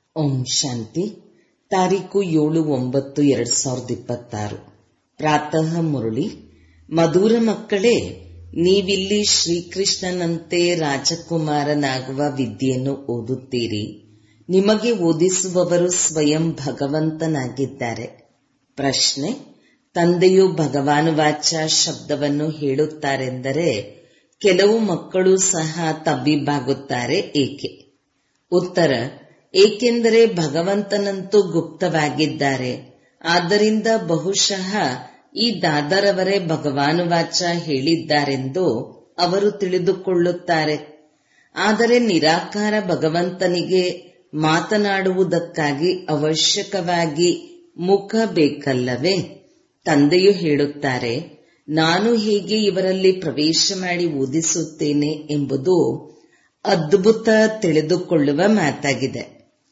ಓಂ ಶಾಂತಿ ತಾರೀಕು ಏಳು ಒಂಬತ್ತು ಎರಡ್ ಸಾವಿರದ ಇಪ್ಪತ್ತಾರು ಪ್ರಾತಃ ಮುರಳಿ ಮಧುರ ಮಕ್ಕಳೇ ನೀವಿಲ್ಲಿ ಶ್ರೀಕೃಷ್ಣನಂತೆ ರಾಜಕುಮಾರನಾಗುವ ವಿದ್ಯೆಯನ್ನು ಓದುತ್ತೀರಿ ನಿಮಗೆ ಓದಿಸುವವರು ಸ್ವಯಂ ಭಗವಂತನಾಗಿದ್ದಾರೆ ಪ್ರಶ್ನೆ ತಂದೆಯು ಭಗವಾನುವಾಚ ಶಬ್ದವನ್ನು ಹೇಳುತ್ತಾರೆಂದರೆ ಕೆಲವು ಮಕ್ಕಳು ಸಹ ತಬ್ಬಿಬ್ಬಾಗುತ್ತಾರೆ ಏಕೆ ಉತ್ತರ ಏಕೆಂದರೆ ಭಗವಂತನಂತೂ ಗುಪ್ತವಾಗಿದ್ದಾರೆ ಆದ್ದರಿಂದ ಬಹುಶಃ ಈ ದಾದರವರೇ ಭಗವಾನುವಾಚ ಹೇಳಿದ್ದಾರೆಂದು ಅವರು ತಿಳಿದುಕೊಳ್ಳುತ್ತಾರೆ ಆದರೆ ನಿರಾಕಾರ ಭಗವಂತನಿಗೆ ಮಾತನಾಡುವುದಕ್ಕಾಗಿ ಅವಶ್ಯಕವಾಗಿ ಮುಖ ಬೇಕಲ್ಲವೇ ತಂದೆಯು ಹೇಳುತ್ತಾರೆ ನಾನು ಹೇಗೆ ಇವರಲ್ಲಿ ಪ್ರವೇಶ ಮಾಡಿ ಓದಿಸುತ್ತೇನೆ ಎಂಬುದು ಅದ್ಭುತ ತಿಳಿದುಕೊಳ್ಳುವ ಮಾತಾಗಿದೆ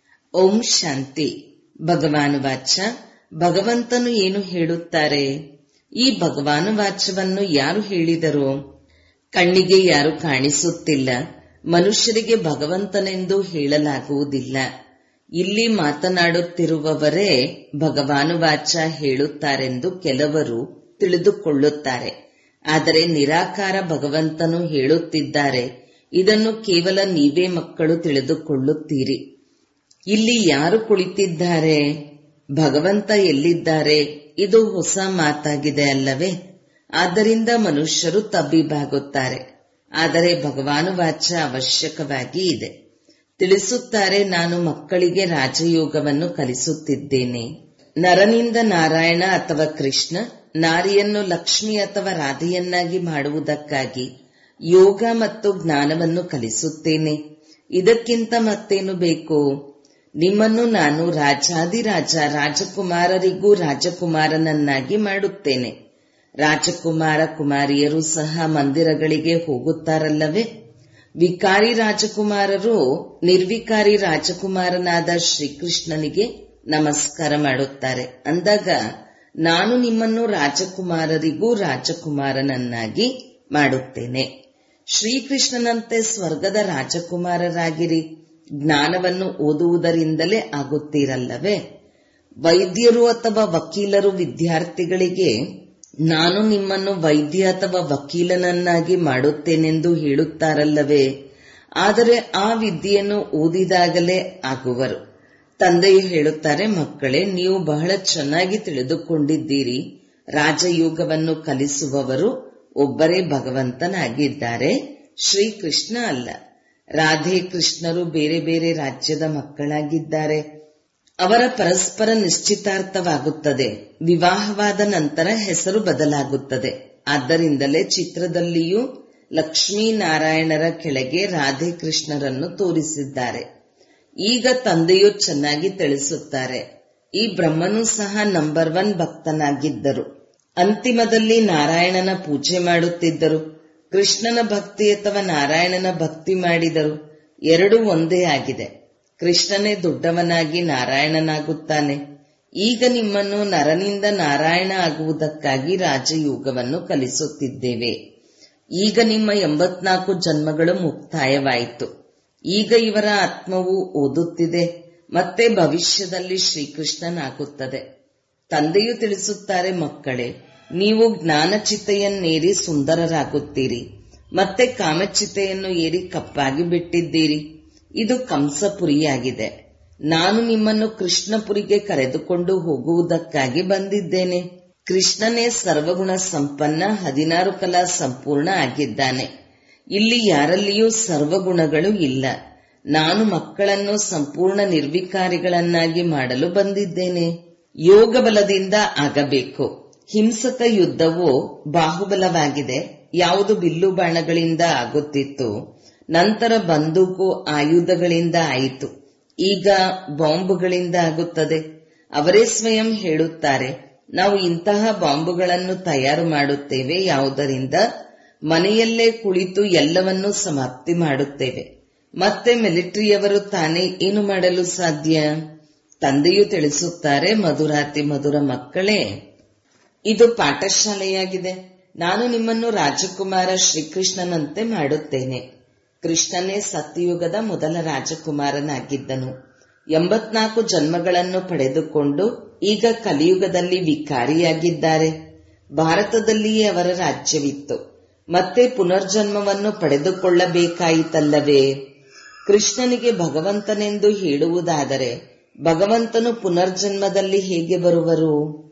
ಓಂ ಶಾಂತಿ ಭಗವಾನುವಾಚ ಭಗವಂತನು ಏನು ಹೇಳುತ್ತಾರೆ ಈ ಭಗವಾನುವಾಚವನ್ನು ಯಾರು ಹೇಳಿದರು ಕಣ್ಣಿಗೆ ಯಾರು ಕಾಣಿಸುತ್ತಿಲ್ಲ ಮನುಷ್ಯರಿಗೆ ಭಗವಂತನೆಂದು ಹೇಳಲಾಗುವುದಿಲ್ಲ ಇಲ್ಲಿ ಮಾತನಾಡುತ್ತಿರುವವರೇ ಭಗವಾನುವಾಚ ಹೇಳುತ್ತಾರೆಂದು ಕೆಲವರು ತಿಳಿದುಕೊಳ್ಳುತ್ತಾರೆ ಆದರೆ ನಿರಾಕಾರ ಭಗವಂತನು ಹೇಳುತ್ತಿದ್ದಾರೆ ಇದನ್ನು ಕೇವಲ ನೀವೇ ಮಕ್ಕಳು ತಿಳಿದುಕೊಳ್ಳುತ್ತೀರಿ ಇಲ್ಲಿ ಯಾರು ಕುಳಿತಿದ್ದಾರೆ ಭಗವಂತ ಎಲ್ಲಿದ್ದಾರೆ ಇದು ಹೊಸ ಮಾತಾಗಿದೆ ಅಲ್ಲವೇ ಆದ್ದರಿಂದ ಮನುಷ್ಯರು ತಬ್ಬಿಬಾಗುತ್ತಾರೆ ಆದರೆ ಭಗವಾನುವಾಚ ಅವಶ್ಯಕವಾಗಿ ಇದೆ ತಿಳಿಸುತ್ತಾರೆ ನಾನು ಮಕ್ಕಳಿಗೆ ರಾಜಯೋಗವನ್ನು ಕಲಿಸುತ್ತಿದ್ದೇನೆ ನರನಿಂದ ನಾರಾಯಣ ಅಥವಾ ಕೃಷ್ಣ ನಾರಿಯನ್ನು ಲಕ್ಷ್ಮಿ ಅಥವಾ ರಾಧೆಯನ್ನಾಗಿ ಮಾಡುವುದಕ್ಕಾಗಿ ಯೋಗ ಮತ್ತು ಜ್ಞಾನವನ್ನು ಕಲಿಸುತ್ತೇನೆ ಇದಕ್ಕಿಂತ ಮತ್ತೇನು ಬೇಕು ನಿಮ್ಮನ್ನು ನಾನು ರಾಜಾದಿರಾಜ ರಾಜಕುಮಾರರಿಗೂ ರಾಜಕುಮಾರನನ್ನಾಗಿ ಮಾಡುತ್ತೇನೆ ರಾಜಕುಮಾರ ಕುಮಾರಿಯರು ಸಹ ಮಂದಿರಗಳಿಗೆ ಹೋಗುತ್ತಾರಲ್ಲವೇ ವಿಕಾರಿ ರಾಜಕುಮಾರರು ನಿರ್ವಿಕಾರಿ ರಾಜಕುಮಾರನಾದ ಶ್ರೀಕೃಷ್ಣನಿಗೆ ನಮಸ್ಕಾರ ಮಾಡುತ್ತಾರೆ ಅಂದಾಗ ನಾನು ನಿಮ್ಮನ್ನು ರಾಜಕುಮಾರರಿಗೂ ರಾಜಕುಮಾರನನ್ನಾಗಿ ಮಾಡುತ್ತೇನೆ ಶ್ರೀಕೃಷ್ಣನಂತೆ ಸ್ವರ್ಗದ ರಾಜಕುಮಾರರಾಗಿರಿ ಜ್ಞಾನವನ್ನು ಓದುವುದರಿಂದಲೇ ಆಗುತ್ತೀರಲ್ಲವೇ ವೈದ್ಯರು ಅಥವಾ ವಕೀಲರು ವಿದ್ಯಾರ್ಥಿಗಳಿಗೆ ನಾನು ನಿಮ್ಮನ್ನು ವೈದ್ಯ ಅಥವಾ ವಕೀಲನನ್ನಾಗಿ ಮಾಡುತ್ತೇನೆಂದು ಹೇಳುತ್ತಾರಲ್ಲವೇ ಆದರೆ ಆ ವಿದ್ಯೆಯನ್ನು ಓದಿದಾಗಲೇ ಆಗುವರು ತಂದೆಯು ಹೇಳುತ್ತಾರೆ ಮಕ್ಕಳೇ ನೀವು ಬಹಳ ಚೆನ್ನಾಗಿ ತಿಳಿದುಕೊಂಡಿದ್ದೀರಿ ರಾಜಯೋಗವನ್ನು ಕಲಿಸುವವರು ಒಬ್ಬರೇ ಭಗವಂತನಾಗಿದ್ದಾರೆ ಶ್ರೀಕೃಷ್ಣ ಅಲ್ಲ ರಾಧೆ ಕೃಷ್ಣರು ಬೇರೆ ಬೇರೆ ರಾಜ್ಯದ ಮಕ್ಕಳಾಗಿದ್ದಾರೆ ಅವರ ಪರಸ್ಪರ ನಿಶ್ಚಿತಾರ್ಥವಾಗುತ್ತದೆ ವಿವಾಹವಾದ ನಂತರ ಹೆಸರು ಬದಲಾಗುತ್ತದೆ ಆದ್ದರಿಂದಲೇ ಚಿತ್ರದಲ್ಲಿಯೂ ಲಕ್ಷ್ಮೀನಾರಾಯಣರ ಕೆಳಗೆ ರಾಧೆ ಕೃಷ್ಣರನ್ನು ತೋರಿಸಿದ್ದಾರೆ ಈಗ ತಂದೆಯು ಚೆನ್ನಾಗಿ ತಿಳಿಸುತ್ತಾರೆ ಈ ಬ್ರಹ್ಮನು ಸಹ ನಂಬರ್ ಒನ್ ಭಕ್ತನಾಗಿದ್ದರು ಅಂತಿಮದಲ್ಲಿ ನಾರಾಯಣನ ಪೂಜೆ ಮಾಡುತ್ತಿದ್ದರು ಕೃಷ್ಣನ ಭಕ್ತಿ ಅಥವಾ ನಾರಾಯಣನ ಭಕ್ತಿ ಮಾಡಿದರು ಎರಡೂ ಒಂದೇ ಆಗಿದೆ ಕೃಷ್ಣನೇ ದೊಡ್ಡವನಾಗಿ ನಾರಾಯಣನಾಗುತ್ತಾನೆ ಈಗ ನಿಮ್ಮನ್ನು ನರನಿಂದ ನಾರಾಯಣ ಆಗುವುದಕ್ಕಾಗಿ ರಾಜಯೋಗವನ್ನು ಕಲಿಸುತ್ತಿದ್ದೇವೆ ಈಗ ನಿಮ್ಮ ಎಂಬತ್ನಾಲ್ಕು ಜನ್ಮಗಳು ಮುಕ್ತಾಯವಾಯಿತು ಈಗ ಇವರ ಆತ್ಮವು ಓದುತ್ತಿದೆ ಮತ್ತೆ ಭವಿಷ್ಯದಲ್ಲಿ ಶ್ರೀಕೃಷ್ಣನಾಗುತ್ತದೆ ತಂದೆಯು ತಿಳಿಸುತ್ತಾರೆ ಮಕ್ಕಳೇ ನೀವು ಜ್ಞಾನಚಿತೆಯನ್ನೇರಿ ಸುಂದರರಾಗುತ್ತೀರಿ ಮತ್ತೆ ಕಾಮಚಿತೆಯನ್ನು ಏರಿ ಕಪ್ಪಾಗಿ ಬಿಟ್ಟಿದ್ದೀರಿ ಇದು ಕಂಸಪುರಿಯಾಗಿದೆ ನಾನು ನಿಮ್ಮನ್ನು ಕೃಷ್ಣಪುರಿಗೆ ಕರೆದುಕೊಂಡು ಹೋಗುವುದಕ್ಕಾಗಿ ಬಂದಿದ್ದೇನೆ ಕೃಷ್ಣನೇ ಸರ್ವಗುಣ ಸಂಪನ್ನ ಹದಿನಾರು ಕಲಾ ಸಂಪೂರ್ಣ ಆಗಿದ್ದಾನೆ ಇಲ್ಲಿ ಯಾರಲ್ಲಿಯೂ ಸರ್ವಗುಣಗಳು ಇಲ್ಲ ನಾನು ಮಕ್ಕಳನ್ನು ಸಂಪೂರ್ಣ ನಿರ್ವಿಕಾರಿಗಳನ್ನಾಗಿ ಮಾಡಲು ಬಂದಿದ್ದೇನೆ ಯೋಗ ಬಲದಿಂದ ಆಗಬೇಕು ಹಿಂಸಕ ಯುದ್ಧವು ಬಾಹುಬಲವಾಗಿದೆ ಯಾವುದು ಬಿಲ್ಲು ಬಾಣಗಳಿಂದ ಆಗುತ್ತಿತ್ತು ನಂತರ ಬಂದೂಕು ಆಯುಧಗಳಿಂದ ಆಯಿತು ಈಗ ಬಾಂಬುಗಳಿಂದ ಆಗುತ್ತದೆ ಅವರೇ ಸ್ವಯಂ ಹೇಳುತ್ತಾರೆ ನಾವು ಇಂತಹ ಬಾಂಬುಗಳನ್ನು ತಯಾರು ಮಾಡುತ್ತೇವೆ ಯಾವುದರಿಂದ ಮನೆಯಲ್ಲೇ ಕುಳಿತು ಎಲ್ಲವನ್ನೂ ಸಮಾಪ್ತಿ ಮಾಡುತ್ತೇವೆ ಮತ್ತೆ ಮಿಲಿಟರಿಯವರು ತಾನೇ ಏನು ಮಾಡಲು ಸಾಧ್ಯ ತಂದೆಯು ತಿಳಿಸುತ್ತಾರೆ ಮಧುರಾತಿ ಮಧುರ ಮಕ್ಕಳೇ ಇದು ಪಾಠಶಾಲೆಯಾಗಿದೆ ನಾನು ನಿಮ್ಮನ್ನು ರಾಜಕುಮಾರ ಶ್ರೀಕೃಷ್ಣನಂತೆ ಮಾಡುತ್ತೇನೆ ಕೃಷ್ಣನೇ ಸತ್ಯಯುಗದ ಮೊದಲ ರಾಜಕುಮಾರನಾಗಿದ್ದನು ಎಂಬತ್ನಾಲ್ಕು ಜನ್ಮಗಳನ್ನು ಪಡೆದುಕೊಂಡು ಈಗ ಕಲಿಯುಗದಲ್ಲಿ ವಿಕಾರಿಯಾಗಿದ್ದಾರೆ ಭಾರತದಲ್ಲಿಯೇ ಅವರ ರಾಜ್ಯವಿತ್ತು ಮತ್ತೆ ಪುನರ್ಜನ್ಮವನ್ನು ಪಡೆದುಕೊಳ್ಳಬೇಕಾಯಿತಲ್ಲವೇ ಕೃಷ್ಣನಿಗೆ ಭಗವಂತನೆಂದು ಹೇಳುವುದಾದರೆ ಭಗವಂತನು ಪುನರ್ಜನ್ಮದಲ್ಲಿ ಹೇಗೆ ಬರುವರು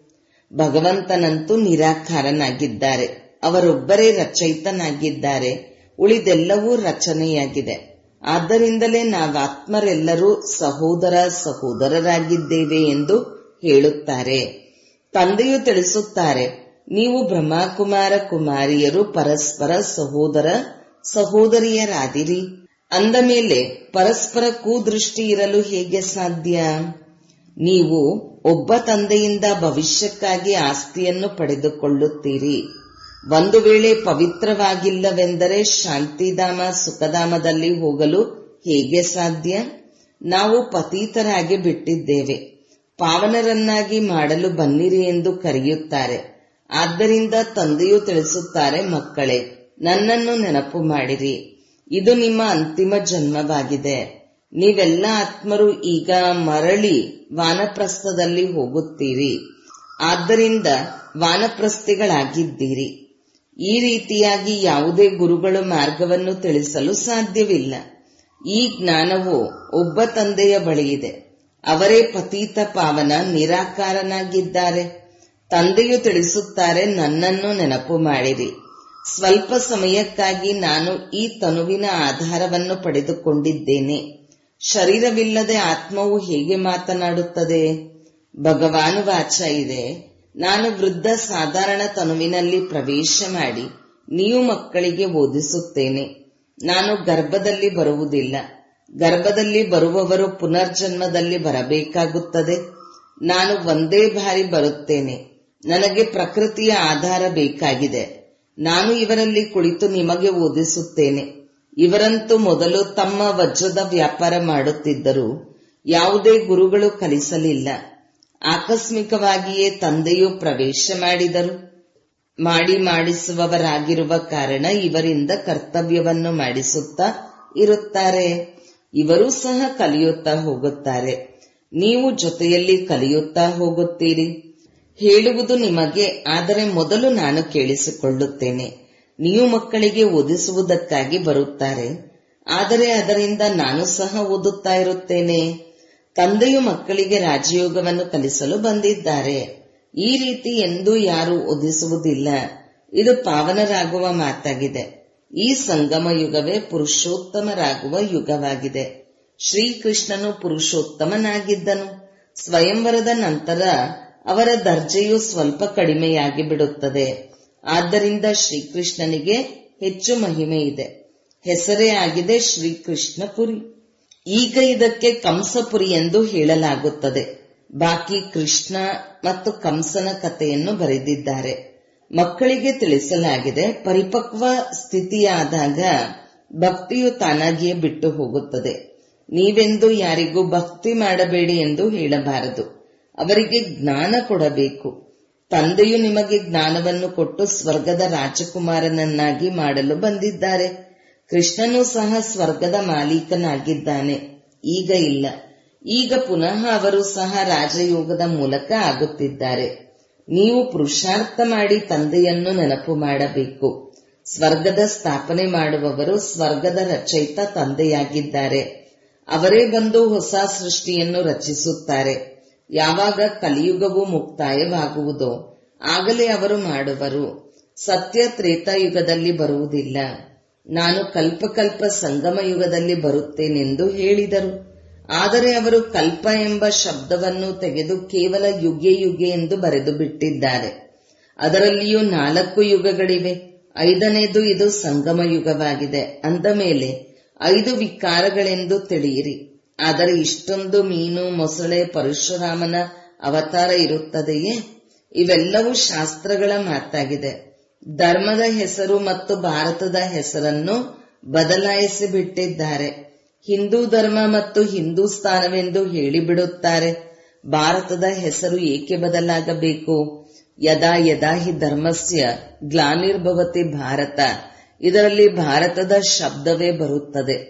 ಭಗವಂತನಂತೂ ನಿರಾಕಾರನಾಗಿದ್ದಾರೆ ಅವರೊಬ್ಬರೇ ರಚಯಿತನಾಗಿದ್ದಾರೆ ಉಳಿದೆಲ್ಲವೂ ರಚನೆಯಾಗಿದೆ ಆದ್ದರಿಂದಲೇ ನಾವಾತ್ಮರೆಲ್ಲರೂ ಸಹೋದರ ಸಹೋದರರಾಗಿದ್ದೇವೆ ಎಂದು ಹೇಳುತ್ತಾರೆ ತಂದೆಯು ತಿಳಿಸುತ್ತಾರೆ ನೀವು ಬ್ರಹ್ಮಕುಮಾರ ಕುಮಾರಿಯರು ಪರಸ್ಪರ ಸಹೋದರ ಸಹೋದರಿಯರಾದಿರಿ ಅಂದ ಮೇಲೆ ಪರಸ್ಪರ ಕೂದೃಷ್ಟಿ ಇರಲು ಹೇಗೆ ಸಾಧ್ಯ ನೀವು ಒಬ್ಬ ತಂದೆಯಿಂದ ಭವಿಷ್ಯಕ್ಕಾಗಿ ಆಸ್ತಿಯನ್ನು ಪಡೆದುಕೊಳ್ಳುತ್ತೀರಿ ಒಂದು ವೇಳೆ ಪವಿತ್ರವಾಗಿಲ್ಲವೆಂದರೆ ಶಾಂತಿಧಾಮ ಸುಖಧಾಮದಲ್ಲಿ ಹೋಗಲು ಹೇಗೆ ಸಾಧ್ಯ ನಾವು ಪತೀತರಾಗಿ ಬಿಟ್ಟಿದ್ದೇವೆ ಪಾವನರನ್ನಾಗಿ ಮಾಡಲು ಬನ್ನಿರಿ ಎಂದು ಕರೆಯುತ್ತಾರೆ ಆದ್ದರಿಂದ ತಂದೆಯು ತಿಳಿಸುತ್ತಾರೆ ಮಕ್ಕಳೇ ನನ್ನನ್ನು ನೆನಪು ಮಾಡಿರಿ ಇದು ನಿಮ್ಮ ಅಂತಿಮ ಜನ್ಮವಾಗಿದೆ ನೀವೆಲ್ಲ ಆತ್ಮರು ಈಗ ಮರಳಿ ವಾನಪ್ರಸ್ಥದಲ್ಲಿ ಹೋಗುತ್ತೀರಿ ಆದ್ದರಿಂದ ವಾನಪ್ರಸ್ಥಿಗಳಾಗಿದ್ದೀರಿ ಈ ರೀತಿಯಾಗಿ ಯಾವುದೇ ಗುರುಗಳು ಮಾರ್ಗವನ್ನು ತಿಳಿಸಲು ಸಾಧ್ಯವಿಲ್ಲ ಈ ಜ್ಞಾನವು ಒಬ್ಬ ತಂದೆಯ ಬಳಿಯಿದೆ ಅವರೇ ಪತೀತ ಪಾವನ ನಿರಾಕಾರನಾಗಿದ್ದಾರೆ ತಂದೆಯು ತಿಳಿಸುತ್ತಾರೆ ನನ್ನನ್ನು ನೆನಪು ಮಾಡಿರಿ ಸ್ವಲ್ಪ ಸಮಯಕ್ಕಾಗಿ ನಾನು ಈ ತನುವಿನ ಆಧಾರವನ್ನು ಪಡೆದುಕೊಂಡಿದ್ದೇನೆ ಶರೀರವಿಲ್ಲದೆ ಆತ್ಮವು ಹೇಗೆ ಮಾತನಾಡುತ್ತದೆ ಭಗವಾನು ವಾಚ ಇದೆ ನಾನು ವೃದ್ಧ ಸಾಧಾರಣ ತನುವಿನಲ್ಲಿ ಪ್ರವೇಶ ಮಾಡಿ ನೀವು ಮಕ್ಕಳಿಗೆ ಓದಿಸುತ್ತೇನೆ ನಾನು ಗರ್ಭದಲ್ಲಿ ಬರುವುದಿಲ್ಲ ಗರ್ಭದಲ್ಲಿ ಬರುವವರು ಪುನರ್ಜನ್ಮದಲ್ಲಿ ಬರಬೇಕಾಗುತ್ತದೆ ನಾನು ಒಂದೇ ಬಾರಿ ಬರುತ್ತೇನೆ ನನಗೆ ಪ್ರಕೃತಿಯ ಆಧಾರ ಬೇಕಾಗಿದೆ ನಾನು ಇವರಲ್ಲಿ ಕುಳಿತು ನಿಮಗೆ ಓದಿಸುತ್ತೇನೆ ಇವರಂತೂ ಮೊದಲು ತಮ್ಮ ವಜ್ರದ ವ್ಯಾಪಾರ ಮಾಡುತ್ತಿದ್ದರು ಯಾವುದೇ ಗುರುಗಳು ಕಲಿಸಲಿಲ್ಲ ಆಕಸ್ಮಿಕವಾಗಿಯೇ ತಂದೆಯು ಪ್ರವೇಶ ಮಾಡಿದರು ಮಾಡಿ ಮಾಡಿಸುವವರಾಗಿರುವ ಕಾರಣ ಇವರಿಂದ ಕರ್ತವ್ಯವನ್ನು ಮಾಡಿಸುತ್ತಾ ಇರುತ್ತಾರೆ ಇವರೂ ಸಹ ಕಲಿಯುತ್ತಾ ಹೋಗುತ್ತಾರೆ ನೀವು ಜೊತೆಯಲ್ಲಿ ಕಲಿಯುತ್ತಾ ಹೋಗುತ್ತೀರಿ ಹೇಳುವುದು ನಿಮಗೆ ಆದರೆ ಮೊದಲು ನಾನು ಕೇಳಿಸಿಕೊಳ್ಳುತ್ತೇನೆ ನೀವು ಮಕ್ಕಳಿಗೆ ಓದಿಸುವುದಕ್ಕಾಗಿ ಬರುತ್ತಾರೆ ಆದರೆ ಅದರಿಂದ ನಾನು ಸಹ ಓದುತ್ತಾ ಇರುತ್ತೇನೆ ತಂದೆಯು ಮಕ್ಕಳಿಗೆ ರಾಜಯೋಗವನ್ನು ಕಲಿಸಲು ಬಂದಿದ್ದಾರೆ ಈ ರೀತಿ ಎಂದೂ ಯಾರು ಓದಿಸುವುದಿಲ್ಲ ಇದು ಪಾವನರಾಗುವ ಮಾತಾಗಿದೆ ಈ ಸಂಗಮ ಯುಗವೇ ಪುರುಷೋತ್ತಮರಾಗುವ ಯುಗವಾಗಿದೆ ಶ್ರೀಕೃಷ್ಣನು ಪುರುಷೋತ್ತಮನಾಗಿದ್ದನು ಸ್ವಯಂವರದ ನಂತರ ಅವರ ದರ್ಜೆಯು ಸ್ವಲ್ಪ ಕಡಿಮೆಯಾಗಿ ಬಿಡುತ್ತದೆ ಆದ್ದರಿಂದ ಶ್ರೀಕೃಷ್ಣನಿಗೆ ಹೆಚ್ಚು ಮಹಿಮೆ ಇದೆ ಹೆಸರೇ ಆಗಿದೆ ಶ್ರೀಕೃಷ್ಣಪುರಿ ಈಗ ಇದಕ್ಕೆ ಕಂಸಪುರಿ ಎಂದು ಹೇಳಲಾಗುತ್ತದೆ ಬಾಕಿ ಕೃಷ್ಣ ಮತ್ತು ಕಂಸನ ಕಥೆಯನ್ನು ಬರೆದಿದ್ದಾರೆ ಮಕ್ಕಳಿಗೆ ತಿಳಿಸಲಾಗಿದೆ ಪರಿಪಕ್ವ ಸ್ಥಿತಿಯಾದಾಗ ಭಕ್ತಿಯು ತಾನಾಗಿಯೇ ಬಿಟ್ಟು ಹೋಗುತ್ತದೆ ನೀವೆಂದು ಯಾರಿಗೂ ಭಕ್ತಿ ಮಾಡಬೇಡಿ ಎಂದು ಹೇಳಬಾರದು ಅವರಿಗೆ ಜ್ಞಾನ ಕೊಡಬೇಕು ತಂದೆಯು ನಿಮಗೆ ಜ್ಞಾನವನ್ನು ಕೊಟ್ಟು ಸ್ವರ್ಗದ ರಾಜಕುಮಾರನನ್ನಾಗಿ ಮಾಡಲು ಬಂದಿದ್ದಾರೆ ಕೃಷ್ಣನು ಸಹ ಸ್ವರ್ಗದ ಮಾಲೀಕನಾಗಿದ್ದಾನೆ ಈಗ ಇಲ್ಲ ಈಗ ಪುನಃ ಅವರು ಸಹ ರಾಜಯೋಗದ ಮೂಲಕ ಆಗುತ್ತಿದ್ದಾರೆ ನೀವು ಪುರುಷಾರ್ಥ ಮಾಡಿ ತಂದೆಯನ್ನು ನೆನಪು ಮಾಡಬೇಕು ಸ್ವರ್ಗದ ಸ್ಥಾಪನೆ ಮಾಡುವವರು ಸ್ವರ್ಗದ ರಚಯಿತ ತಂದೆಯಾಗಿದ್ದಾರೆ ಅವರೇ ಬಂದು ಹೊಸ ಸೃಷ್ಟಿಯನ್ನು ರಚಿಸುತ್ತಾರೆ ಯಾವಾಗ ಕಲಿಯುಗವು ಮುಕ್ತಾಯವಾಗುವುದೋ ಆಗಲೇ ಅವರು ಮಾಡುವರು ಸತ್ಯ ತ್ರೇತಾಯುಗದಲ್ಲಿ ಬರುವುದಿಲ್ಲ ನಾನು ಕಲ್ಪಕಲ್ಪ ಸಂಗಮ ಯುಗದಲ್ಲಿ ಬರುತ್ತೇನೆಂದು ಹೇಳಿದರು ಆದರೆ ಅವರು ಕಲ್ಪ ಎಂಬ ಶಬ್ದವನ್ನು ತೆಗೆದು ಕೇವಲ ಯುಗೆ ಯುಗೆ ಎಂದು ಬರೆದು ಬಿಟ್ಟಿದ್ದಾರೆ ಅದರಲ್ಲಿಯೂ ನಾಲ್ಕು ಯುಗಗಳಿವೆ ಐದನೇದು ಇದು ಸಂಗಮ ಯುಗವಾಗಿದೆ ಅಂದ ಮೇಲೆ ಐದು ವಿಕಾರಗಳೆಂದು ತಿಳಿಯಿರಿ ಆದರೆ ಇಷ್ಟೊಂದು ಮೀನು ಮೊಸಳೆ ಪರಶುರಾಮನ ಅವತಾರ ಇರುತ್ತದೆಯೇ ಇವೆಲ್ಲವೂ ಶಾಸ್ತ್ರಗಳ ಮಾತಾಗಿದೆ ಧರ್ಮದ ಹೆಸರು ಮತ್ತು ಭಾರತದ ಹೆಸರನ್ನು ಬದಲಾಯಿಸಿ ಬಿಟ್ಟಿದ್ದಾರೆ ಹಿಂದೂ ಧರ್ಮ ಮತ್ತು ಹಿಂದೂಸ್ತಾನವೆಂದು ಹೇಳಿಬಿಡುತ್ತಾರೆ ಭಾರತದ ಹೆಸರು ಏಕೆ ಬದಲಾಗಬೇಕು ಯದಾ ಯದಾ ಹಿ ಧರ್ಮಸ್ಯ ಗ್ಲಾನಿರ್ಭವತಿ ಭಾರತ ಇದರಲ್ಲಿ ಭಾರತದ ಶಬ್ದವೇ ಬರುತ್ತದೆ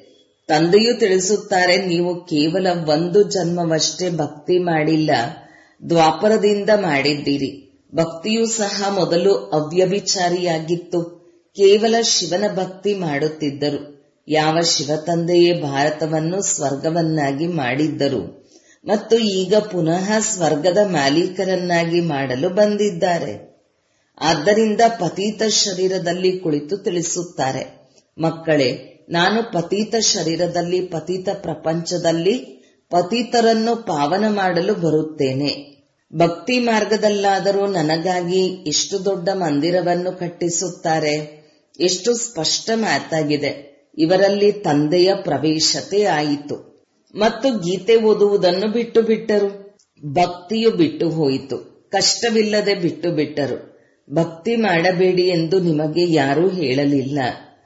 ತಂದೆಯು ತಿಳಿಸುತ್ತಾರೆ ನೀವು ಕೇವಲ ಒಂದು ಜನ್ಮವಷ್ಟೇ ಭಕ್ತಿ ಮಾಡಿಲ್ಲ ದ್ವಾಪರದಿಂದ ಮಾಡಿದ್ದೀರಿ ಭಕ್ತಿಯೂ ಸಹ ಮೊದಲು ಅವ್ಯಭಿಚಾರಿಯಾಗಿತ್ತು ಕೇವಲ ಶಿವನ ಭಕ್ತಿ ಮಾಡುತ್ತಿದ್ದರು ಯಾವ ಶಿವತಂದೆಯೇ ಭಾರತವನ್ನು ಸ್ವರ್ಗವನ್ನಾಗಿ ಮಾಡಿದ್ದರು ಮತ್ತು ಈಗ ಪುನಃ ಸ್ವರ್ಗದ ಮಾಲೀಕರನ್ನಾಗಿ ಮಾಡಲು ಬಂದಿದ್ದಾರೆ ಆದ್ದರಿಂದ ಪತೀತ ಶರೀರದಲ್ಲಿ ಕುಳಿತು ತಿಳಿಸುತ್ತಾರೆ ಮಕ್ಕಳೇ ನಾನು ಪತೀತ ಶರೀರದಲ್ಲಿ ಪತೀತ ಪ್ರಪಂಚದಲ್ಲಿ ಪತೀತರನ್ನು ಪಾವನ ಮಾಡಲು ಬರುತ್ತೇನೆ ಭಕ್ತಿ ಮಾರ್ಗದಲ್ಲಾದರೂ ನನಗಾಗಿ ಇಷ್ಟು ದೊಡ್ಡ ಮಂದಿರವನ್ನು ಕಟ್ಟಿಸುತ್ತಾರೆ ಎಷ್ಟು ಸ್ಪಷ್ಟ ಮಾತಾಗಿದೆ ಇವರಲ್ಲಿ ತಂದೆಯ ಪ್ರವೇಶತೆ ಆಯಿತು ಮತ್ತು ಗೀತೆ ಓದುವುದನ್ನು ಬಿಟ್ಟು ಬಿಟ್ಟರು ಭಕ್ತಿಯು ಬಿಟ್ಟು ಹೋಯಿತು ಕಷ್ಟವಿಲ್ಲದೆ ಬಿಟ್ಟು ಬಿಟ್ಟರು ಭಕ್ತಿ ಮಾಡಬೇಡಿ ಎಂದು ನಿಮಗೆ ಯಾರೂ ಹೇಳಲಿಲ್ಲ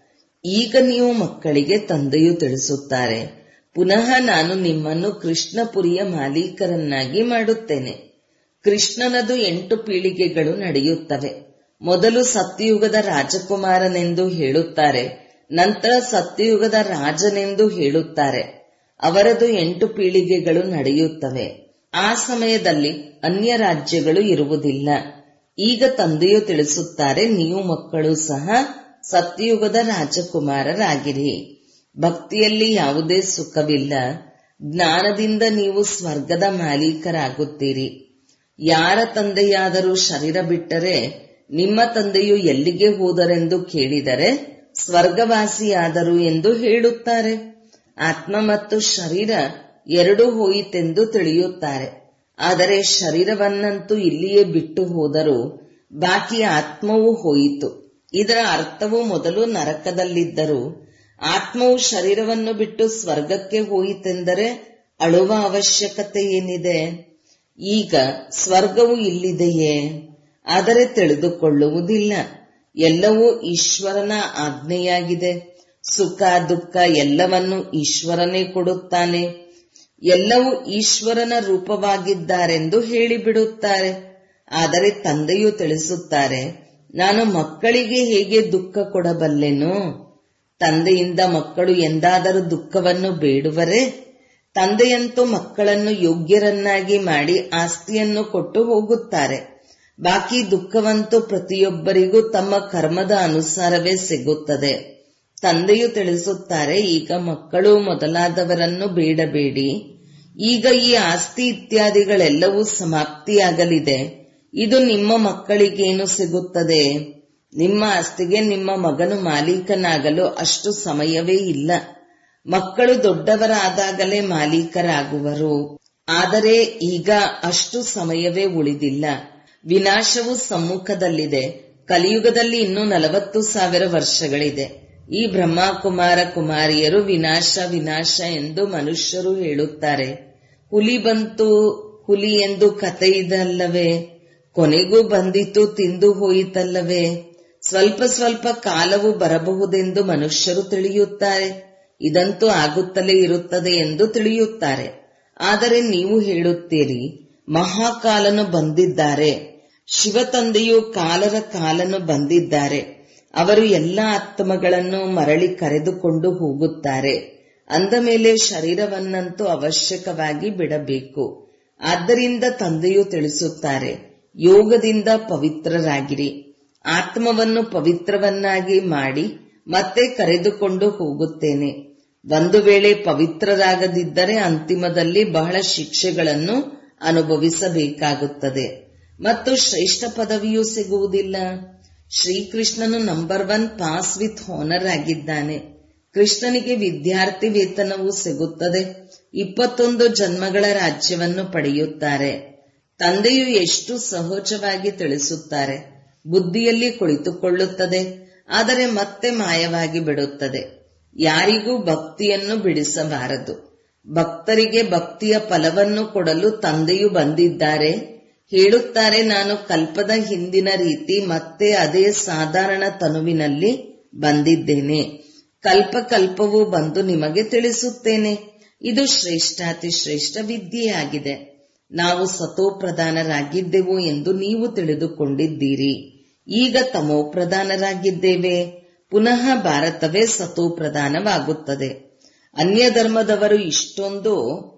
ಈಗ ನೀವು ಮಕ್ಕಳಿಗೆ ತಂದೆಯು ತಿಳಿಸುತ್ತಾರೆ ಪುನಃ ನಾನು ನಿಮ್ಮನ್ನು ಕೃಷ್ಣಪುರಿಯ ಮಾಲೀಕರನ್ನಾಗಿ ಮಾಡುತ್ತೇನೆ ಕೃಷ್ಣನದು ಎಂಟು ಪೀಳಿಗೆಗಳು ನಡೆಯುತ್ತವೆ ಮೊದಲು ಸತ್ಯಯುಗದ ರಾಜಕುಮಾರನೆಂದು ಹೇಳುತ್ತಾರೆ ನಂತರ ಸತ್ಯಯುಗದ ರಾಜನೆಂದು ಹೇಳುತ್ತಾರೆ ಅವರದು ಎಂಟು ಪೀಳಿಗೆಗಳು ನಡೆಯುತ್ತವೆ ಆ ಸಮಯದಲ್ಲಿ ಅನ್ಯ ರಾಜ್ಯಗಳು ಇರುವುದಿಲ್ಲ ಈಗ ತಂದೆಯು ತಿಳಿಸುತ್ತಾರೆ ನೀವು ಮಕ್ಕಳು ಸಹ ಸತ್ಯಯುಗದ ರಾಜಕುಮಾರರಾಗಿರಿ ಭಕ್ತಿಯಲ್ಲಿ ಯಾವುದೇ ಸುಖವಿಲ್ಲ ಜ್ಞಾನದಿಂದ ನೀವು ಸ್ವರ್ಗದ ಮಾಲೀಕರಾಗುತ್ತೀರಿ ಯಾರ ತಂದೆಯಾದರೂ ಶರೀರ ಬಿಟ್ಟರೆ ನಿಮ್ಮ ತಂದೆಯು ಎಲ್ಲಿಗೆ ಹೋದರೆಂದು ಕೇಳಿದರೆ ಸ್ವರ್ಗವಾಸಿಯಾದರು ಎಂದು ಹೇಳುತ್ತಾರೆ ಆತ್ಮ ಮತ್ತು ಶರೀರ ಎರಡೂ ಹೋಯಿತೆಂದು ತಿಳಿಯುತ್ತಾರೆ ಆದರೆ ಶರೀರವನ್ನಂತೂ ಇಲ್ಲಿಯೇ ಬಿಟ್ಟು ಹೋದರೂ ಬಾಕಿ ಆತ್ಮವೂ ಹೋಯಿತು ಇದರ ಅರ್ಥವು ಮೊದಲು ನರಕದಲ್ಲಿದ್ದರು ಆತ್ಮವು ಶರೀರವನ್ನು ಬಿಟ್ಟು ಸ್ವರ್ಗಕ್ಕೆ ಹೋಯಿತೆಂದರೆ ಅಳುವ ಅವಶ್ಯಕತೆ ಏನಿದೆ ಈಗ ಸ್ವರ್ಗವು ಇಲ್ಲಿದೆಯೇ ಆದರೆ ತಿಳಿದುಕೊಳ್ಳುವುದಿಲ್ಲ ಎಲ್ಲವೂ ಈಶ್ವರನ ಆಜ್ಞೆಯಾಗಿದೆ ಸುಖ ದುಃಖ ಎಲ್ಲವನ್ನು ಈಶ್ವರನೇ ಕೊಡುತ್ತಾನೆ ಎಲ್ಲವೂ ಈಶ್ವರನ ರೂಪವಾಗಿದ್ದಾರೆಂದು ಹೇಳಿಬಿಡುತ್ತಾರೆ ಆದರೆ ತಂದೆಯು ತಿಳಿಸುತ್ತಾರೆ ನಾನು ಮಕ್ಕಳಿಗೆ ಹೇಗೆ ದುಃಖ ಕೊಡಬಲ್ಲೆನು ತಂದೆಯಿಂದ ಮಕ್ಕಳು ಎಂದಾದರೂ ದುಃಖವನ್ನು ಬೇಡುವರೆ ತಂದೆಯಂತೂ ಮಕ್ಕಳನ್ನು ಯೋಗ್ಯರನ್ನಾಗಿ ಮಾಡಿ ಆಸ್ತಿಯನ್ನು ಕೊಟ್ಟು ಹೋಗುತ್ತಾರೆ ಬಾಕಿ ದುಃಖವಂತೂ ಪ್ರತಿಯೊಬ್ಬರಿಗೂ ತಮ್ಮ ಕರ್ಮದ ಅನುಸಾರವೇ ಸಿಗುತ್ತದೆ ತಂದೆಯು ತಿಳಿಸುತ್ತಾರೆ ಈಗ ಮಕ್ಕಳು ಮೊದಲಾದವರನ್ನು ಬೇಡಬೇಡಿ ಈಗ ಈ ಆಸ್ತಿ ಇತ್ಯಾದಿಗಳೆಲ್ಲವೂ ಸಮಾಪ್ತಿಯಾಗಲಿದೆ ಇದು ನಿಮ್ಮ ಮಕ್ಕಳಿಗೇನು ಸಿಗುತ್ತದೆ ನಿಮ್ಮ ಆಸ್ತಿಗೆ ನಿಮ್ಮ ಮಗನು ಮಾಲೀಕನಾಗಲು ಅಷ್ಟು ಸಮಯವೇ ಇಲ್ಲ ಮಕ್ಕಳು ದೊಡ್ಡವರಾದಾಗಲೇ ಮಾಲೀಕರಾಗುವರು ಆದರೆ ಈಗ ಅಷ್ಟು ಸಮಯವೇ ಉಳಿದಿಲ್ಲ ವಿನಾಶವು ಸಮ್ಮುಖದಲ್ಲಿದೆ ಕಲಿಯುಗದಲ್ಲಿ ಇನ್ನೂ ನಲವತ್ತು ಸಾವಿರ ವರ್ಷಗಳಿದೆ ಈ ಬ್ರಹ್ಮಕುಮಾರ ಕುಮಾರಿಯರು ವಿನಾಶ ವಿನಾಶ ಎಂದು ಮನುಷ್ಯರು ಹೇಳುತ್ತಾರೆ ಹುಲಿ ಬಂತು ಹುಲಿ ಎಂದು ಕತೆ ಇದಲ್ಲವೇ ಕೊನೆಗೂ ಬಂದಿತು ತಿಂದು ಹೋಯಿತಲ್ಲವೇ ಸ್ವಲ್ಪ ಸ್ವಲ್ಪ ಕಾಲವು ಬರಬಹುದೆಂದು ಮನುಷ್ಯರು ತಿಳಿಯುತ್ತಾರೆ ಇದಂತೂ ಆಗುತ್ತಲೇ ಇರುತ್ತದೆ ಎಂದು ತಿಳಿಯುತ್ತಾರೆ ಆದರೆ ನೀವು ಹೇಳುತ್ತೀರಿ ಮಹಾಕಾಲನು ಬಂದಿದ್ದಾರೆ ಶಿವತಂದೆಯು ಕಾಲರ ಕಾಲನು ಬಂದಿದ್ದಾರೆ ಅವರು ಎಲ್ಲ ಆತ್ಮಗಳನ್ನು ಮರಳಿ ಕರೆದುಕೊಂಡು ಹೋಗುತ್ತಾರೆ ಅಂದ ಮೇಲೆ ಶರೀರವನ್ನಂತೂ ಅವಶ್ಯಕವಾಗಿ ಬಿಡಬೇಕು ಆದ್ದರಿಂದ ತಂದೆಯು ತಿಳಿಸುತ್ತಾರೆ ಯೋಗದಿಂದ ಪವಿತ್ರರಾಗಿರಿ ಆತ್ಮವನ್ನು ಪವಿತ್ರವನ್ನಾಗಿ ಮಾಡಿ ಮತ್ತೆ ಕರೆದುಕೊಂಡು ಹೋಗುತ್ತೇನೆ ಒಂದು ವೇಳೆ ಪವಿತ್ರರಾಗದಿದ್ದರೆ ಅಂತಿಮದಲ್ಲಿ ಬಹಳ ಶಿಕ್ಷೆಗಳನ್ನು ಅನುಭವಿಸಬೇಕಾಗುತ್ತದೆ ಮತ್ತು ಶ್ರೇಷ್ಠ ಪದವಿಯೂ ಸಿಗುವುದಿಲ್ಲ ಶ್ರೀಕೃಷ್ಣನು number one pass with honour ಆಗಿದ್ದಾನೆ ಕೃಷ್ಣನಿಗೆ ವಿದ್ಯಾರ್ಥಿ ವೇತನವೂ ಸಿಗುತ್ತದೆ ಇಪ್ಪತ್ತೊಂದು ಜನ್ಮಗಳ ರಾಜ್ಯವನ್ನು ಪಡೆಯುತ್ತಾರೆ ತಂದೆಯು ಎಷ್ಟು ಸಹಜವಾಗಿ ತಿಳಿಸುತ್ತಾರೆ ಬುದ್ಧಿಯಲ್ಲಿ ಕುಳಿತುಕೊಳ್ಳುತ್ತದೆ ಆದರೆ ಮತ್ತೆ ಮಾಯವಾಗಿ ಬಿಡುತ್ತದೆ ಯಾರಿಗೂ ಭಕ್ತಿಯನ್ನು ಬಿಡಿಸಬಾರದು ಭಕ್ತರಿಗೆ ಭಕ್ತಿಯ ಫಲವನ್ನು ಕೊಡಲು ತಂದೆಯು ಬಂದಿದ್ದಾರೆ ಹೇಳುತ್ತಾರೆ ನಾನು ಕಲ್ಪದ ಹಿಂದಿನ ರೀತಿ ಮತ್ತೆ ಅದೇ ಸಾಧಾರಣ ತನುವಿನಲ್ಲಿ ಬಂದಿದ್ದೇನೆ ಕಲ್ಪ ಕಲ್ಪವೂ ಬಂದು ನಿಮಗೆ ತಿಳಿಸುತ್ತೇನೆ ಇದು ಶ್ರೇಷ್ಠಾತಿ ಶ್ರೇಷ್ಠ ವಿದ್ಯೆಯಾಗಿದೆ ನಾವು ಸತೋಪ್ರಧಾನರಾಗಿದ್ದೆವು ಎಂದು ನೀವು ತಿಳಿದುಕೊಂಡಿದ್ದೀರಿ ಈಗ ತಮೋಪ್ರಧಾನರಾಗಿದ್ದೇವೆ ಪುನಃ ಭಾರತವೇ ಸತೋಪ್ರಧಾನವಾಗುತ್ತದೆ ಅನ್ಯ ಧರ್ಮದವರು ಇಷ್ಟೊಂದು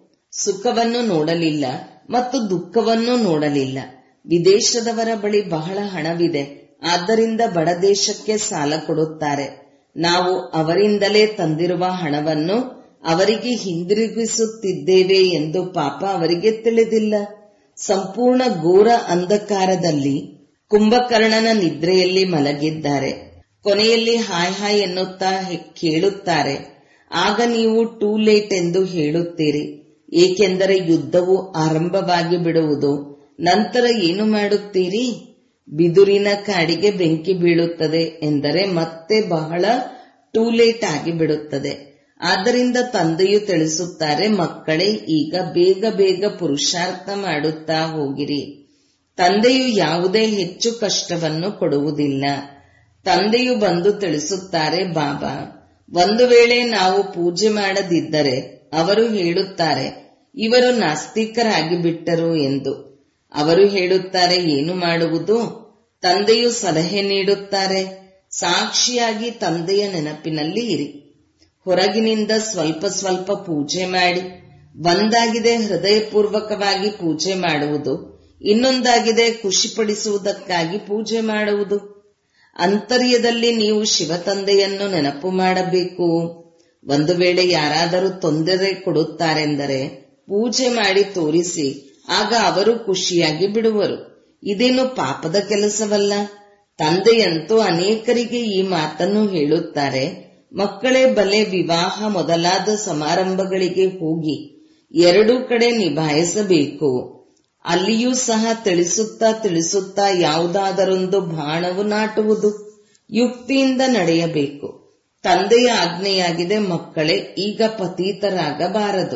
ಸುಖವನ್ನು ನೋಡಲಿಲ್ಲ ಮತ್ತು ದುಃಖವನ್ನು ನೋಡಲಿಲ್ಲ ವಿದೇಶದವರ ಬಳಿ ಬಹಳ ಹಣವಿದೆ ಆದ್ದರಿಂದ ಬಡ ದೇಶಕ್ಕೆ ಸಾಲ ಕೊಡುತ್ತಾರೆ ನಾವು ಅವರಿಂದಲೇ ತಂದಿರುವ ಹಣವನ್ನು ಅವರಿಗೆ ಹಿಂದಿರುಗಿಸುತ್ತಿದ್ದೇವೆ ಎಂದು ಪಾಪ ಅವರಿಗೆ ತಿಳಿದಿಲ್ಲ ಸಂಪೂರ್ಣ ಘೋರ ಅಂಧಕಾರದಲ್ಲಿ ಕುಂಭಕರ್ಣನ ನಿದ್ರೆಯಲ್ಲಿ ಮಲಗಿದ್ದಾರೆ ಕೊನೆಯಲ್ಲಿ ಹಾಯ್ ಹಾಯ್ ಎನ್ನುತ್ತಾ ಕೇಳುತ್ತಾರೆ ಆಗ ನೀವು ಟೂ ಲೇಟ್ ಎಂದು ಹೇಳುತ್ತೀರಿ ಏಕೆಂದರೆ ಯುದ್ಧವು ಆರಂಭವಾಗಿ ಬಿಡುವುದು ನಂತರ ಏನು ಮಾಡುತ್ತೀರಿ ಬಿದುರಿನ ಕಾಡಿಗೆ ಬೆಂಕಿ ಬೀಳುತ್ತದೆ ಎಂದರೆ ಮತ್ತೆ ಬಹಳ ಟೂ ಲೇಟ್ ಆಗಿ ಬಿಡುತ್ತದೆ ಆದ್ದರಿಂದ ತಂದೆಯು ತಿಳಿಸುತ್ತಾರೆ ಮಕ್ಕಳೇ ಈಗ ಬೇಗ ಬೇಗ ಪುರುಷಾರ್ಥ ಮಾಡುತ್ತಾ ಹೋಗಿರಿ ತಂದೆಯು ಯಾವುದೇ ಹೆಚ್ಚು ಕಷ್ಟವನ್ನು ಕೊಡುವುದಿಲ್ಲ ತಂದೆಯು ಬಂದು ತಿಳಿಸುತ್ತಾರೆ ಬಾಬಾ ಒಂದು ವೇಳೆ ನಾವು ಪೂಜೆ ಮಾಡದಿದ್ದರೆ ಅವರು ಹೇಳುತ್ತಾರೆ ಇವರು ನಾಸ್ತಿಕರಾಗಿ ಬಿಟ್ಟರು ಎಂದು ಅವರು ಹೇಳುತ್ತಾರೆ ಏನು ಮಾಡುವುದು ತಂದೆಯು ಸಲಹೆ ನೀಡುತ್ತಾರೆ ಸಾಕ್ಷಿಯಾಗಿ ತಂದೆಯ ನೆನಪಿನಲ್ಲಿ ಇರಿ ಹೊರಗಿನಿಂದ ಸ್ವಲ್ಪ ಸ್ವಲ್ಪ ಪೂಜೆ ಮಾಡಿ ಒಂದಾಗಿದೆ ಹೃದಯಪೂರ್ವಕವಾಗಿ ಪೂಜೆ ಮಾಡುವುದು ಇನ್ನೊಂದಾಗಿದೆ ಖುಷಿಪಡಿಸುವುದಕ್ಕಾಗಿ ಪೂಜೆ ಮಾಡುವುದು ಅಂತರ್ಯದಲ್ಲಿ ನೀವು ಶಿವತಂದೆಯನ್ನು ನೆನಪು ಮಾಡಬೇಕು ಒಂದು ವೇಳೆ ಯಾರಾದರೂ ತೊಂದರೆ ಕೊಡುತ್ತಾರೆಂದರೆ ಪೂಜೆ ಮಾಡಿ ತೋರಿಸಿ ಆಗ ಅವರು ಖುಷಿಯಾಗಿ ಬಿಡುವರು ಇದೇನು ಪಾಪದ ಕೆಲಸವಲ್ಲ ತಂದೆಯಂತೂ ಅನೇಕರಿಗೆ ಈ ಮಾತನ್ನು ಹೇಳುತ್ತಾರೆ ಮಕ್ಕಳೇ ಬಲೆ ವಿವಾಹ ಮೊದಲಾದ ಸಮಾರಂಭಗಳಿಗೆ ಹೋಗಿ ಎರಡೂ ಕಡೆ ನಿಭಾಯಿಸಬೇಕು ಅಲ್ಲಿಯೂ ಸಹ ತಿಳಿಸುತ್ತಾ ತಿಳಿಸುತ್ತಾ ಯಾವುದಾದರೊಂದು ಬಾಣವು ನಾಟುವುದು ಯುಕ್ತಿಯಿಂದ ನಡೆಯಬೇಕು ತಂದೆಯ ಆಜ್ಞೆಯಾಗಿದೆ ಮಕ್ಕಳೇ ಈಗ ಪತೀತರಾಗಬಾರದು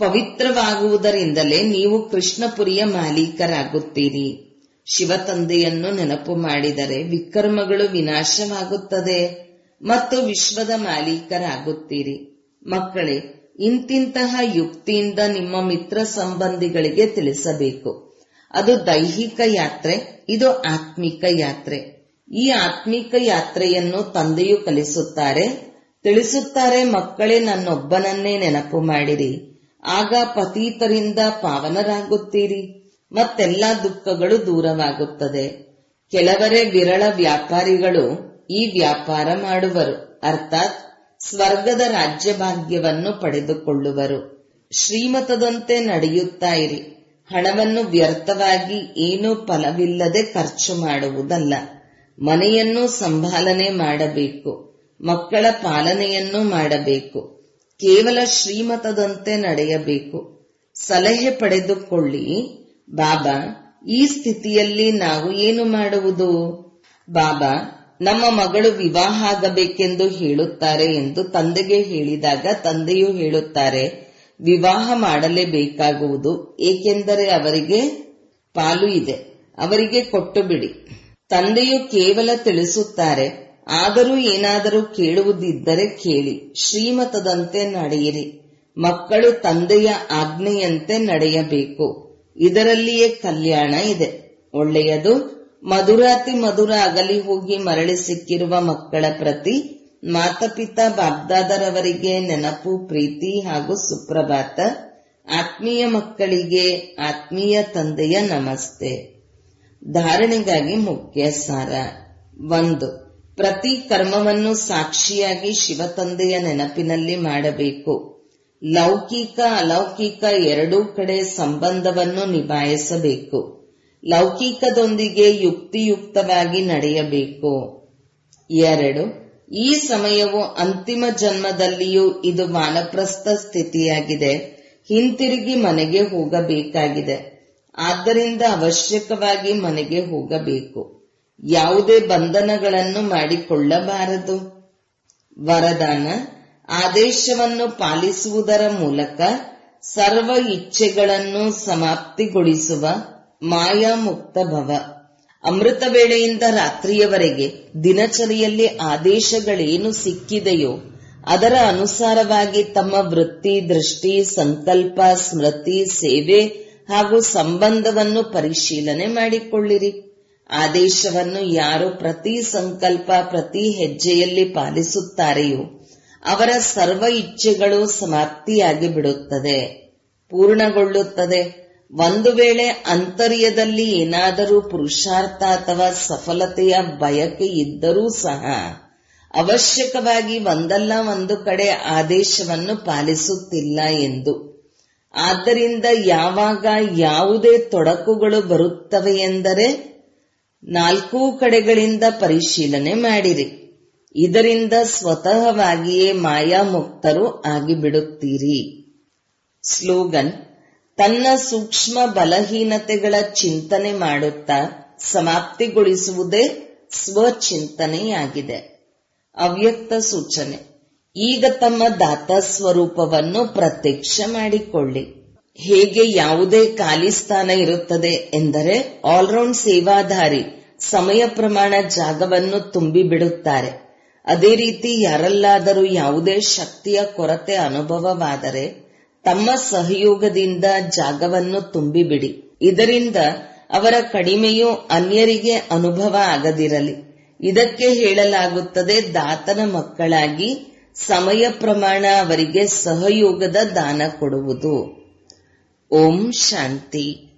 ಪವಿತ್ರವಾಗುವುದರಿಂದಲೇ ನೀವು ಕೃಷ್ಣಪುರಿಯ ಮಾಲೀಕರಾಗುತ್ತೀರಿ ಶಿವತಂದೆಯನ್ನು ನೆನಪು ಮಾಡಿದರೆ ವಿಕರ್ಮಗಳು ವಿನಾಶವಾಗುತ್ತದೆ ಮತ್ತು ವಿಶ್ವದ ಮಾಲೀಕರಾಗುತ್ತೀರಿ ಮಕ್ಕಳೇ ಇಂತಿಂತಹ ಯುಕ್ತಿಯಿಂದ ನಿಮ್ಮ ಮಿತ್ರ ಸಂಬಂಧಿಗಳಿಗೆ ತಿಳಿಸಬೇಕು ಅದು ದೈಹಿಕ ಯಾತ್ರೆ ಇದು ಆತ್ಮಿಕ ಯಾತ್ರೆ ಈ ಆತ್ಮಿಕ ಯಾತ್ರೆಯನ್ನು ತಂದೆಯು ಕಲಿಸುತ್ತಾರೆ ತಿಳಿಸುತ್ತಾರೆ ಮಕ್ಕಳೇ ನನ್ನೊಬ್ಬನನ್ನೇ ನೆನಪು ಮಾಡಿರಿ ಆಗ ಪತೀತರಿಂದ ಪಾವನರಾಗುತ್ತೀರಿ ಮತ್ತೆಲ್ಲ ದುಃಖಗಳು ದೂರವಾಗುತ್ತದೆ ಕೆಲವರೇ ವಿರಳ ವ್ಯಾಪಾರಿಗಳು ಈ ವ್ಯಾಪಾರ ಮಾಡುವರು ಅರ್ಥಾತ್ ಸ್ವರ್ಗದ ರಾಜ್ಯಭಾಗ್ಯವನ್ನು ಪಡೆದುಕೊಳ್ಳುವರು ಶ್ರೀಮತದಂತೆ ನಡೆಯುತ್ತಾ ಇರಿ ಹಣವನ್ನು ವ್ಯರ್ಥವಾಗಿ ಏನೂ ಫಲವಿಲ್ಲದೆ ಖರ್ಚು ಮಾಡುವುದಲ್ಲ ಮನೆಯನ್ನು ಸಂಭಾಲನೆ ಮಾಡಬೇಕು ಮಕ್ಕಳ ಪಾಲನೆಯನ್ನು ಮಾಡಬೇಕು ಕೇವಲ ಶ್ರೀಮತದಂತೆ ನಡೆಯಬೇಕು ಸಲಹೆ ಪಡೆದುಕೊಳ್ಳಿ ಬಾಬಾ ಈ ಸ್ಥಿತಿಯಲ್ಲಿ ನಾವು ಏನು ಮಾಡುವುದು ಬಾಬಾ ನಮ್ಮ ಮಗಳು ವಿವಾಹ ಆಗಬೇಕೆಂದು ಹೇಳುತ್ತಾರೆ ಎಂದು ತಂದೆಗೆ ಹೇಳಿದಾಗ ತಂದೆಯು ಹೇಳುತ್ತಾರೆ ವಿವಾಹ ಮಾಡಲೇಬೇಕಾಗುವುದು ಏಕೆಂದರೆ ಅವರಿಗೆ ಪಾಲು ಇದೆ ಅವರಿಗೆ ಕೊಟ್ಟು ಬಿಡಿ ತಂದೆಯು ಕೇವಲ ತಿಳಿಸುತ್ತಾರೆ ಆದರೂ ಏನಾದರೂ ಕೇಳುವುದಿದ್ದರೆ ಕೇಳಿ ಶ್ರೀಮತದಂತೆ ನಡೆಯಿರಿ ಮಕ್ಕಳು ತಂದೆಯ ಆಜ್ಞೆಯಂತೆ ನಡೆಯಬೇಕು ಇದರಲ್ಲಿಯೇ ಕಲ್ಯಾಣ ಇದೆ ಒಳ್ಳೆಯದು ಮಧುರಾತಿ ಮಧುರ ಅಗಲಿ ಹೋಗಿ ಮರಳಿ ಸಿಕ್ಕಿರುವ ಮಕ್ಕಳ ಪ್ರತಿ ಮಾತಪಿತಾ ಬಾಬ್ದಾದರವರಿಗೆ ನೆನಪು ಪ್ರೀತಿ ಹಾಗೂ ಸುಪ್ರಭಾತ ಆತ್ಮೀಯ ಮಕ್ಕಳಿಗೆ ಆತ್ಮೀಯ ತಂದೆಯ ನಮಸ್ತೆ ಧಾರಣೆಗಾಗಿ ಮುಖ್ಯ ಸಾರ ಒಂದು ಪ್ರತಿ ಕರ್ಮವನ್ನು ಸಾಕ್ಷಿಯಾಗಿ ಶಿವತಂದೆಯ ನೆನಪಿನಲ್ಲಿ ಮಾಡಬೇಕು ಲೌಕಿಕ ಅಲೌಕಿಕ ಎರಡೂ ಕಡೆ ಸಂಬಂಧವನ್ನು ನಿಭಾಯಿಸಬೇಕು ಲೌಕಿಕದೊಂದಿಗೆ ಯುಕ್ತಿಯುಕ್ತವಾಗಿ ನಡೆಯಬೇಕು ಎರಡು ಈ ಸಮಯವು ಅಂತಿಮ ಜನ್ಮದಲ್ಲಿಯೂ ಇದು ವಾನಪ್ರಸ್ಥ ಸ್ಥಿತಿಯಾಗಿದೆ ಹಿಂತಿರುಗಿ ಮನೆಗೆ ಹೋಗಬೇಕಾಗಿದೆ ಆದ್ದರಿಂದ ಅವಶ್ಯಕವಾಗಿ ಮನೆಗೆ ಹೋಗಬೇಕು ಯಾವುದೇ ಬಂಧನಗಳನ್ನು ಮಾಡಿಕೊಳ್ಳಬಾರದು ವರದಾನ ಆದೇಶವನ್ನು ಪಾಲಿಸುವುದರ ಮೂಲಕ ಸರ್ವ ಇಚ್ಛೆಗಳನ್ನು ಸಮಾಪ್ತಿಗೊಳಿಸುವ ಮಾಯಾ ಮುಕ್ತ ಭವ ಅಮೃತ ವೇಳೆಯಿಂದ ರಾತ್ರಿಯವರೆಗೆ ದಿನಚರಿಯಲ್ಲಿ ಆದೇಶಗಳೇನು ಸಿಕ್ಕಿದೆಯೋ ಅದರ ಅನುಸಾರವಾಗಿ ತಮ್ಮ ವೃತ್ತಿ ದೃಷ್ಟಿ ಸಂಕಲ್ಪ ಸ್ಮೃತಿ ಸೇವೆ ಹಾಗೂ ಸಂಬಂಧವನ್ನು ಪರಿಶೀಲನೆ ಮಾಡಿಕೊಳ್ಳಿರಿ ಆದೇಶವನ್ನು ಯಾರು ಪ್ರತಿ ಸಂಕಲ್ಪ ಪ್ರತಿ ಹೆಜ್ಜೆಯಲ್ಲಿ ಪಾಲಿಸುತ್ತಾರೆಯೋ ಅವರ ಸರ್ವ ಇಚ್ಛೆಗಳು ಸಮಾಪ್ತಿಯಾಗಿ ಬಿಡುತ್ತದೆ ಪೂರ್ಣಗೊಳ್ಳುತ್ತದೆ ಒಂದು ವೇಳೆ ಅಂತರ್ಯದಲ್ಲಿ ಏನಾದರೂ ಪುರುಷಾರ್ಥ ಅಥವಾ ಸಫಲತೆಯ ಬಯಕೆ ಇದ್ದರೂ ಸಹ ಅವಶ್ಯಕವಾಗಿ ಒಂದಲ್ಲ ಒಂದು ಕಡೆ ಆದೇಶವನ್ನು ಪಾಲಿಸುತ್ತಿಲ್ಲ ಎಂದು ಆದ್ದರಿಂದ ಯಾವಾಗ ಯಾವುದೇ ತೊಡಕುಗಳು ಬರುತ್ತವೆ ಎಂದರೆ ನಾಲ್ಕೂ ಕಡೆಗಳಿಂದ ಪರಿಶೀಲನೆ ಮಾಡಿರಿ ಇದರಿಂದ ಸ್ವತಃವಾಗಿಯೇ ಮಾಯಾಮುಕ್ತರು ಆಗಿಬಿಡುತ್ತೀರಿ ಸ್ಲೋಗನ್ ತನ್ನ ಸೂಕ್ಷ್ಮ ಬಲಹೀನತೆಗಳ ಚಿಂತನೆ ಮಾಡುತ್ತಾ ಸಮಾಪ್ತಿಗೊಳಿಸುವುದೇ ಸ್ವಚಿಂತನೆಯಾಗಿದೆ ಅವ್ಯಕ್ತ ಸೂಚನೆ ಈಗ ತಮ್ಮ ದಾತ ಸ್ವರೂಪವನ್ನು ಪ್ರತ್ಯಕ್ಷ ಮಾಡಿಕೊಳ್ಳಿ ಹೇಗೆ ಯಾವುದೇ ಖಾಲಿ ಸ್ಥಾನ ಇರುತ್ತದೆ ಎಂದರೆ ಆಲ್ರೌಂಡ್ ಸೇವಾಧಾರಿ ಸಮಯ ಪ್ರಮಾಣ ಜಾಗವನ್ನು ತುಂಬಿಬಿಡುತ್ತಾರೆ ಅದೇ ರೀತಿ ಯಾರಲ್ಲಾದರೂ ಯಾವುದೇ ಶಕ್ತಿಯ ಕೊರತೆ ಅನುಭವವಾದರೆ ತಮ್ಮ ಸಹಯೋಗದಿಂದ ಜಾಗವನ್ನು ತುಂಬಿಬಿಡಿ ಇದರಿಂದ ಅವರ ಕಡಿಮೆಯೂ ಅನ್ಯರಿಗೆ ಅನುಭವ ಆಗದಿರಲಿ ಇದಕ್ಕೆ ಹೇಳಲಾಗುತ್ತದೆ ದಾತನ ಮಕ್ಕಳಾಗಿ ಸಮಯ ಪ್ರಮಾಣ ಅವರಿಗೆ ಸಹಯೋಗದ ದಾನ ಕೊಡುವುದು ಓಂ ಶಾಂತಿ